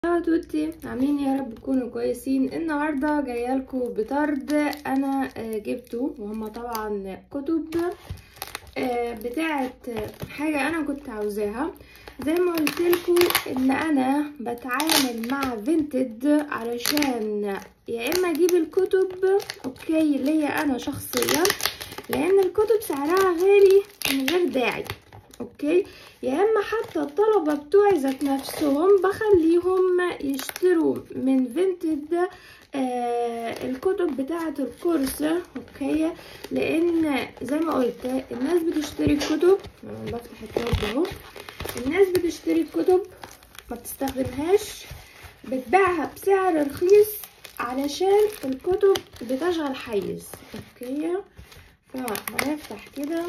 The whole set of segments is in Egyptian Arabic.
ciao a tutti عاملين يا رب تكونوا كويسين النهارده جايه لكم بطرد انا آه، جبته وهم طبعا كتب آه، بتاعه حاجه انا كنت عاوزاها زي ما قلت لكم ان انا بتعامل مع فينتد علشان يا اما اجيب الكتب اوكي ليا انا شخصيا لان الكتب سعرها غالي من غير داعي اوكي يا اما حتى الطلبة بتوعي ذات نفسهم بخليهم يشتروا من فينتد آه الكتب بتاعة الكورس اوكي لان زي ما قلت الناس بتشتري الكتب انا بفتح الكتاب اهو الناس بتشتري الكتب ما بتستخدمهاش بتبيعها بسعر رخيص علشان الكتب بتشغل حيز اوكي فهنفتح كده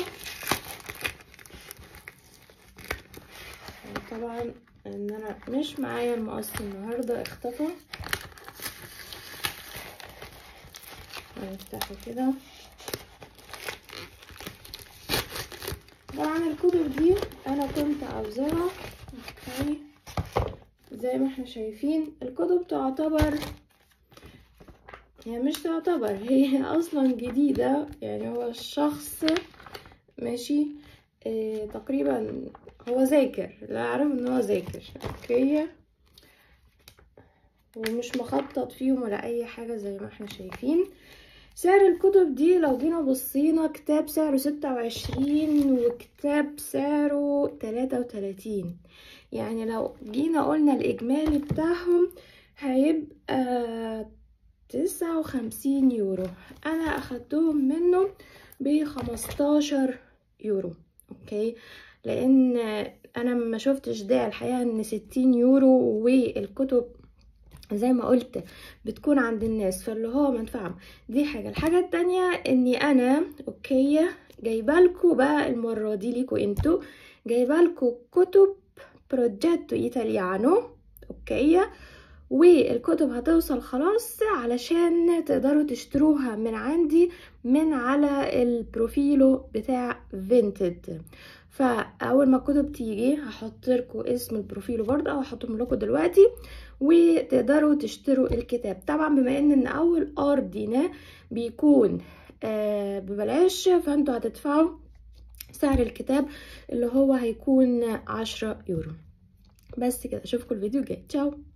طبعا ان انا مش معايا المقص النهارده اختفى هنفتحه كده طبعا الكتب دي انا كنت عاوزاها اوكي زي ما احنا شايفين الكتب تعتبر هي مش تعتبر هي اصلا جديدة يعني هو الشخص ماشي اه تقريبا هو ذاكر لا اعرف ان هو ذاكر اوكي ومش مخطط فيهم ولا اي حاجة زي ما احنا شايفين سعر الكتب دي لو جينا بصينا كتاب سعره ستة وعشرين وكتاب سعره تلاتة وتلاتين يعني لو جينا قلنا الاجمالي بتاعهم هيبقى تسعة وخمسين يورو انا اخدتهم منه بخمستاشر يورو اوكي لان انا ما شفتش ده الحقيقه ان ستين يورو والكتب زي ما قلت بتكون عند الناس فاللي هو منفعه دي حاجه الحاجه التانية اني انا اوكي جايبالكوا بقى المره دي ليكوا انتوا جايبالكوا كتب بروجيتو ايطاليانو اوكي والكتب هتوصل خلاص علشان تقدروا تشتروها من عندي من على البروفيلو بتاع فينتد فاول ما الكتب تيجي هحط لكم اسم البروفيل برضه او هحطهم لكم دلوقتي وتقدروا تشتروا الكتاب طبعا بما ان ان اول ار دينا بيكون آه ببلاش فانتوا هتدفعوا سعر الكتاب اللي هو هيكون عشرة يورو بس كده اشوفكم الفيديو الجاي تشاو